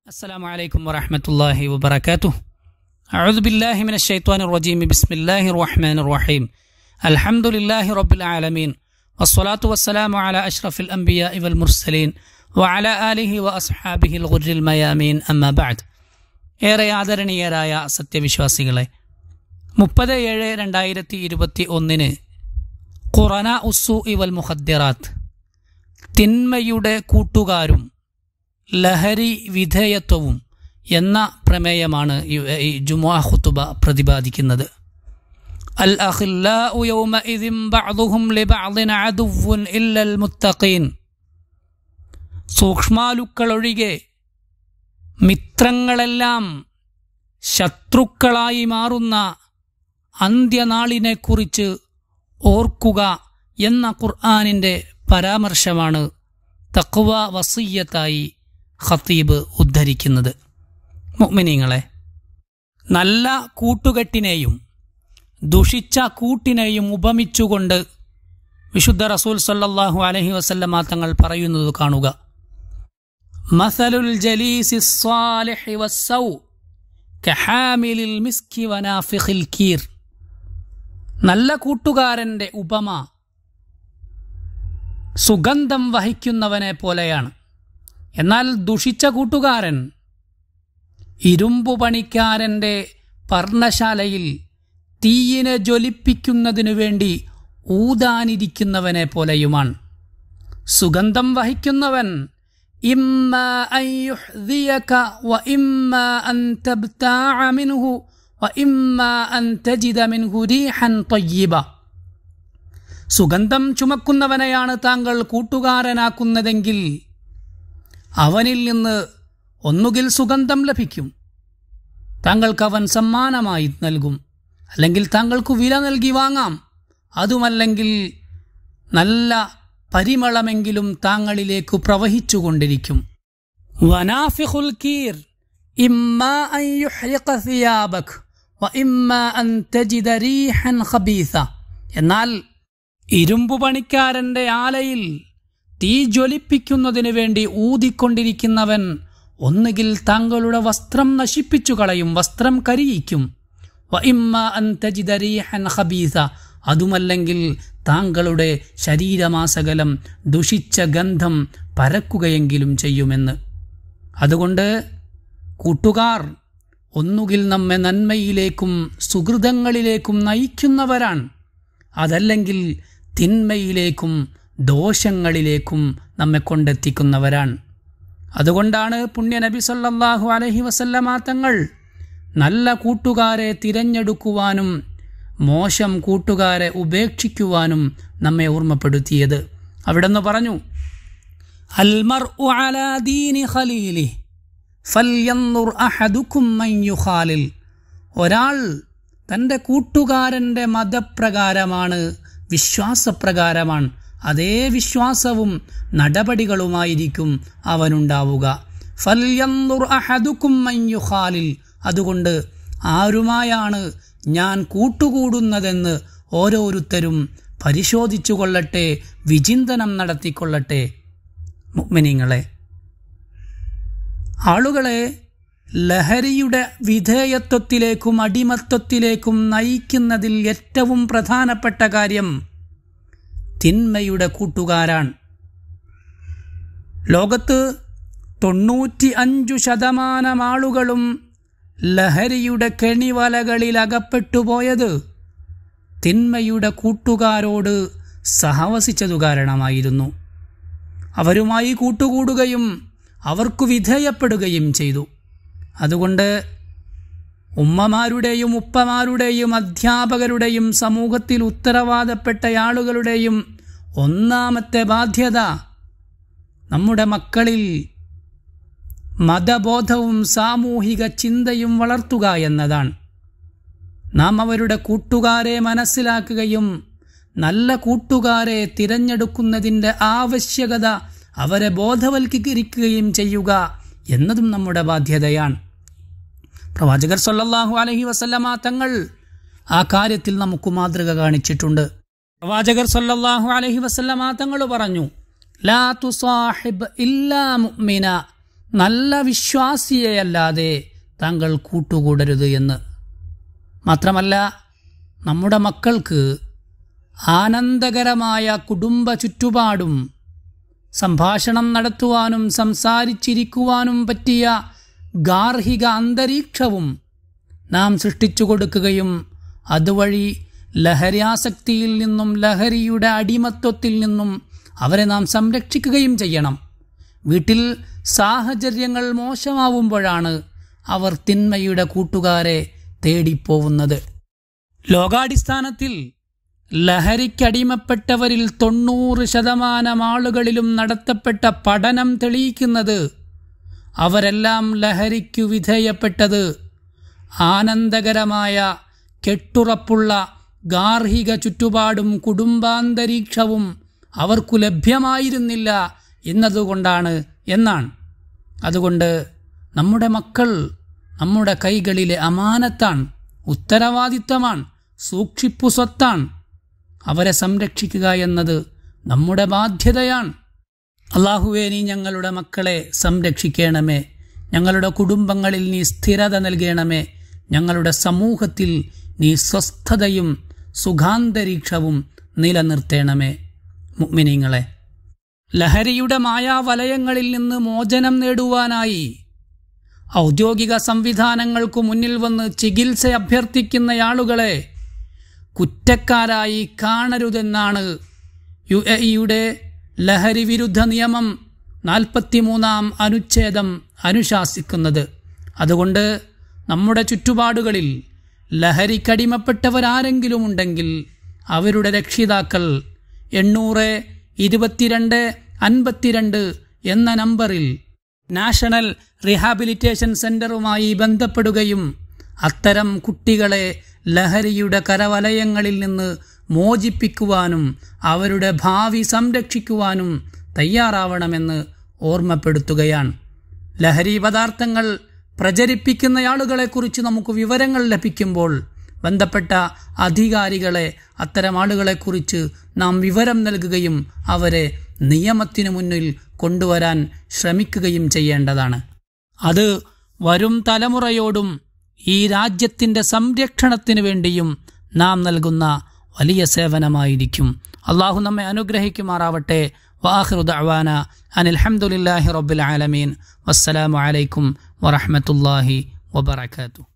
السلام عليكم ورحمة الله وبركاته أعوذ بالله من الشيطان الرجيم بسم الله الرحمن الرحيم الحمد لله رب العالمين والصلاة والسلام على أشرف الأنبياء والمرسلين وعلى آله وأصحابه الغر الميامين أما بعد ഏറെ ആദരണീയരായ സത്യവിശ്വാസികളെ മുപ്പത് ഏഴ് രണ്ടായിരത്തി ഇരുപത്തി ഒന്നിന് ഖുറന ഉസ്സു ഇവൽ മുഖദ്ദിറാത്ത് തിന്മയുടെ കൂട്ടുകാരും ലഹരി വിധേയത്വവും എന്ന പ്രമേയമാണ് ഈ- ഈ ജുമുഅ ഖുത്തുബ പ്രതിപാദിക്കുന്നത് അൽ അഖില്ലാഉ യൗമഇദിൻ ബഅ്ദുഹും ലിബഅ്ദിൻ അദുവ്വുൻ ഇല്ലൽ മുത്തഖീൻ സൂക്ഷ്മാലുക്കളൊഴികെ മിത്രങ്ങളെല്ലാം ശത്രുക്കളായി മാറുന്ന അന്ത്യനാളിനെക്കുറിച്ച് ഓർക്കുക എന്ന ഖുർആാനിൻ്റെ പരാമർശമാണ് തക്വ വസീയത്തായി ഖത്തീബ് ഉദ്ധരിക്കുന്നത് മുഅ്മിനീങ്ങളെ നല്ല കൂട്ടുകെട്ടിനെയും ദുഷിച്ച കൂട്ടിനെയും ഉപമിച്ചുകൊണ്ട് വിശുദ്ധ റസൂൽ സല്ലല്ലാഹു അലൈഹി വസല്ലമ തങ്ങൾ പറയുന്നത് കാണുക മസലുൽ ജലീസി സ്വാലിഹി വസ്സൗ കഹാമിലിൽ മിസ്കി വനാഫിഖിൽ കീർ നല്ല കൂട്ടുകാരന്റെ ഉപമ സുഗന്ധം വഹിക്കുന്നവനെ പോലെയാണ് എന്നാൽ ദുഷിച്ച കൂട്ടുകാരൻ ഇരുമ്പു പണിക്കാരന്റെ പർണശാലയിൽ തീയിനെ ജ്വലിപ്പിക്കുന്നതിനു വേണ്ടി ഊതാനിരിക്കുന്നവനെ പോലെയുമാണ് സുഗന്ധം വഹിക്കുന്നവൻ ഇമ്മ അൻ യുഹ്ദിയക വ ഇമ്മ അൻ തബ്താഅ മിൻഹു വ ഇമ്മ അൻ തജിദ മിൻഹു റീഹൻ ത്വയ്യിബ സുഗന്ധം ചുമക്കുന്നവനെയാണ് താങ്കൾ കൂട്ടുകാരനാക്കുന്നതെങ്കിൽ അവനിൽ നിന്ന് ഒന്നുകിൽ സുഗന്ധം ലഭിക്കും താങ്കൾക്ക് അവൻ സമ്മാനമായി നൽകും അല്ലെങ്കിൽ താങ്കൾക്ക് വില നൽകി വാങ്ങാം അതുമല്ലെങ്കിൽ നല്ല പരിമളമെങ്കിലും താങ്കളിലേക്ക് പ്രവഹിച്ചുകൊണ്ടിരിക്കും വനാഫിഖുൽ കീർ ഇമ്മാ അൻ യുഹ്രിഖ സിയാബക് വ ഇമ്മാ അൻ തജിദ റീഹൻ ഖബീസ എന്നാൽ ഇരുമ്പു പണിക്കാരന്റെ ആലയിൽ തീ ജ്വലിപ്പിക്കുന്നതിനു വേണ്ടി ഊതിക്കൊണ്ടിരിക്കുന്നവൻ ഒന്നുകിൽ താങ്കളുടെ വസ്ത്രം നശിപ്പിച്ചു കളയും വസ്ത്രം കരിയിക്കും വ ഇമ്മ അൻ തജിദ റീഹൻ ഖബീസ അതുമല്ലെങ്കിൽ താങ്കളുടെ ശരീരമാസകലം ദുഷിച്ച ഗന്ധം പരക്കുകയെങ്കിലും ചെയ്യുമെന്ന് അതുകൊണ്ട് കൂട്ടുകാർ ഒന്നുകിൽ നമ്മെ നന്മയിലേക്കും സുഹൃതങ്ങളിലേക്കും നയിക്കുന്നവരാണ് അതല്ലെങ്കിൽ തിന്മയിലേക്കും ദോഷങ്ങളിലേക്കും നമ്മെ കൊണ്ടെത്തിക്കുന്നവരാണ് അതുകൊണ്ടാണ് പുണ്യ നബി സല്ലല്ലാഹു അലൈഹി വസല്ലമ തങ്ങൾ നല്ല കൂട്ടുകാരെ തിരഞ്ഞെടുക്കുവാനും മോശം കൂട്ടുകാരെ ഉപേക്ഷിക്കുവാനും നമ്മെ ഓർമ്മപ്പെടുത്തിയത് അവിടെന്ന് പറഞ്ഞു അൽമർഉ അലാ ദീനി ഖലീലി ഫൽയൻദുർ അഹദുക്കും മൻ യുഖാലിൽ ഒരാൾ തൻ്റെ കൂട്ടുകാരൻ്റെ മതപ്രകാരമാണ് വിശ്വാസപ്രകാരമാണ് അതേ വിശ്വാസവും നടപടികളുമായിരിക്കും അവനുണ്ടാവുക ഫൽയൻദുർ അഹദുക്കും മൻ യുഖാലിൽ അതുകൊണ്ട് ആരുമായാണ് ഞാൻ കൂട്ടുകൂടുന്നതെന്ന് ഓരോരുത്തരും പരിശോധിച്ചു കൊള്ളട്ടെ വിചിന്തനം നടത്തിക്കൊള്ളട്ടെ മുഗ്മിനിങ്ങളെ ആളുകളെ ലഹരിയുടെ വിധേയത്വത്തിലേക്കും അടിമത്വത്തിലേക്കും നയിക്കുന്നതിൽ ഏറ്റവും പ്രധാനപ്പെട്ട കാര്യം തിന്മയുടെ കൂട്ടുകാരാണ് ലോകത്ത് തൊണ്ണൂറ്റി അഞ്ചു ശതമാനം ആളുകളും ലഹരിയുടെ കെണിവലകളിൽ അകപ്പെട്ടുപോയത് തിന്മയുടെ കൂട്ടുകാരോട് സഹവസിച്ചതു കാരണമായിരുന്നു അവരുമായി കൂട്ടുകൂടുകയും അവർക്കു വിധേയപ്പെടുകയും ചെയ്തു അതുകൊണ്ട് ഉമ്മമാരുടെയും ഉപ്പമാരുടെയും അധ്യാപകരുടെയും സമൂഹത്തിൽ ഉത്തരവാദപ്പെട്ട ആളുകളുടെയും ഒന്നാമത്തെ ബാധ്യത നമ്മുടെ മക്കളിൽ മതബോധവും സാമൂഹിക ചിന്തയും വളർത്തുക എന്നതാണ് നാം അവരുടെ കൂട്ടുകാരെ മനസ്സിലാക്കുകയും നല്ല കൂട്ടുകാരെ തിരഞ്ഞെടുക്കുന്നതിൻ്റെ ആവശ്യകത അവരെ ബോധവൽക്കരിക്കുകയും ചെയ്യുക എന്നതും നമ്മുടെ ബാധ്യതയാണ് പ്രവാചകർ സല്ലല്ലാഹു അലൈഹി വസല്ലമ തങ്ങൾ ആ കാര്യത്തിൽ നമുക്ക് മാതൃക കാണിച്ചിട്ടുണ്ട് പ്രവാചകർ സല്ലല്ലാഹു അലൈഹി വസല്ലമ തങ്ങൾ പറഞ്ഞു ലാ തുസാഹിബ് ഇല്ലാ മുഅ്മിന നല്ല വിശ്വാസിയെയല്ലാതെ താങ്കൾ കൂട്ടുകൂടരുത് എന്ന് മാത്രമല്ല നമ്മുടെ മക്കൾക്ക് ആനന്ദകരമായ കുടുംബ ചുറ്റുപാടും സംഭാഷണം നടത്തുവാനും സംസാരിച്ചിരിക്കുവാനും പറ്റിയ ഗാർഹിക അന്തരീക്ഷവും നാം സൃഷ്ടിച്ചു കൊടുക്കുകയും അതുവഴി ലഹരിയാസക്തിയിൽ നിന്നും ലഹരിയുടെ അടിമത്വത്തിൽ നിന്നും അവരെ നാം സംരക്ഷിക്കുകയും ചെയ്യണം വീട്ടിൽ സാഹചര്യങ്ങൾ മോശമാവുമ്പോഴാണ് അവർ തിന്മയുടെ കൂട്ടുകാരെ തേടിപ്പോവുന്നത് ലോകാടിസ്ഥാനത്തിൽ ലഹരിക്കടിമപ്പെട്ടവരിൽ തൊണ്ണൂറ് ശതമാനം ആളുകളിലും നടത്തപ്പെട്ട പഠനം തെളിയിക്കുന്നത് അവരെല്ലാം ലഹരിക്കു വിധേയപ്പെട്ടത് ആനന്ദകരമായ കെട്ടുറപ്പുള്ള ഗാർഹിക ചുറ്റുപാടും കുടുംബാന്തരീക്ഷവും അവർക്കു ലഭ്യമായിരുന്നില്ല എന്നതുകൊണ്ടാണ് എന്നാണ് അതുകൊണ്ട് നമ്മുടെ മക്കൾ നമ്മുടെ കൈകളിലെ അമാനത്താണ് ഉത്തരവാദിത്തമാണ് സൂക്ഷിപ്പു സ്വത്താണ് അവരെ സംരക്ഷിക്കുക എന്നത് നമ്മുടെ ബാധ്യതയാണ് അള്ളാഹുവേ നീ ഞങ്ങളുടെ മക്കളെ സംരക്ഷിക്കണമേ ഞങ്ങളുടെ കുടുംബങ്ങളിൽ നീ സ്ഥിരത നൽകണമേ ഞങ്ങളുടെ സമൂഹത്തിൽ നീ സ്വസ്ഥതയും സുഖാന്തരീക്ഷവും നിലനിർത്തേണമേ മുഗ്മിനിങ്ങളെ ലഹരിയുടെ മായാവലയങ്ങളിൽ നിന്ന് മോചനം നേടുവാനായി ഔദ്യോഗിക സംവിധാനങ്ങൾക്കു മുന്നിൽ വന്ന് ചികിത്സ അഭ്യർത്ഥിക്കുന്ന ആളുകളെ കുറ്റക്കാരായി കാണരുതെന്നാണ് യു എ ഇയുടെ ലഹരി വിരുദ്ധ നിയമം നാൽപ്പത്തിമൂന്നാം അനുച്ഛേദം അനുശാസിക്കുന്നത് അതുകൊണ്ട് നമ്മുടെ ചുറ്റുപാടുകളിൽ ലഹരിക്കടിമപ്പെട്ടവരാരെങ്കിലും ഉണ്ടെങ്കിൽ അവരുടെ രക്ഷിതാക്കൾ എണ്ണൂറ് ഇരുപത്തിരണ്ട് അൻപത്തിരണ്ട് എന്ന നമ്പറിൽ നാഷണൽ റീഹാബിലിറ്റേഷൻ സെന്ററുമായി ബന്ധപ്പെടുകയും അത്തരം കുട്ടികളെ ലഹരിയുടെ കരവലയങ്ങളിൽ നിന്ന് മോചിപ്പിക്കുവാനും അവരുടെ ഭാവി സംരക്ഷിക്കുവാനും തയ്യാറാവണമെന്ന് ഓർമ്മപ്പെടുത്തുകയാണ് ലഹരി പദാർത്ഥങ്ങൾ പ്രചരിപ്പിക്കുന്ന ആളുകളെക്കുറിച്ച് നമുക്ക് വിവരങ്ങൾ ലഭിക്കുമ്പോൾ ബന്ധപ്പെട്ട അധികാരികളെ അത്തരം ആളുകളെക്കുറിച്ച് നാം വിവരം നൽകുകയും അവരെ നിയമത്തിനു മുന്നിൽ കൊണ്ടുവരാൻ ശ്രമിക്കുകയും ചെയ്യേണ്ടതാണ് അത് വരും തലമുറയോടും ഈ രാജ്യത്തിൻ്റെ സംരക്ഷണത്തിന് വേണ്ടിയും നാം നൽകുന്ന വലിയ സേവനമായിരിക്കും അള്ളാഹു നമ്മെ അനുഗ്രഹിക്കുമാറാവട്ടെ വാഹിറുദ് അവാന അനിൽഹമുല്ലാഹി റബ്ബുൽ ആലമീൻ വസ്സലാമു അലൈക്കും വറഹമത്തല്ലാഹി വബർക്കാത്തു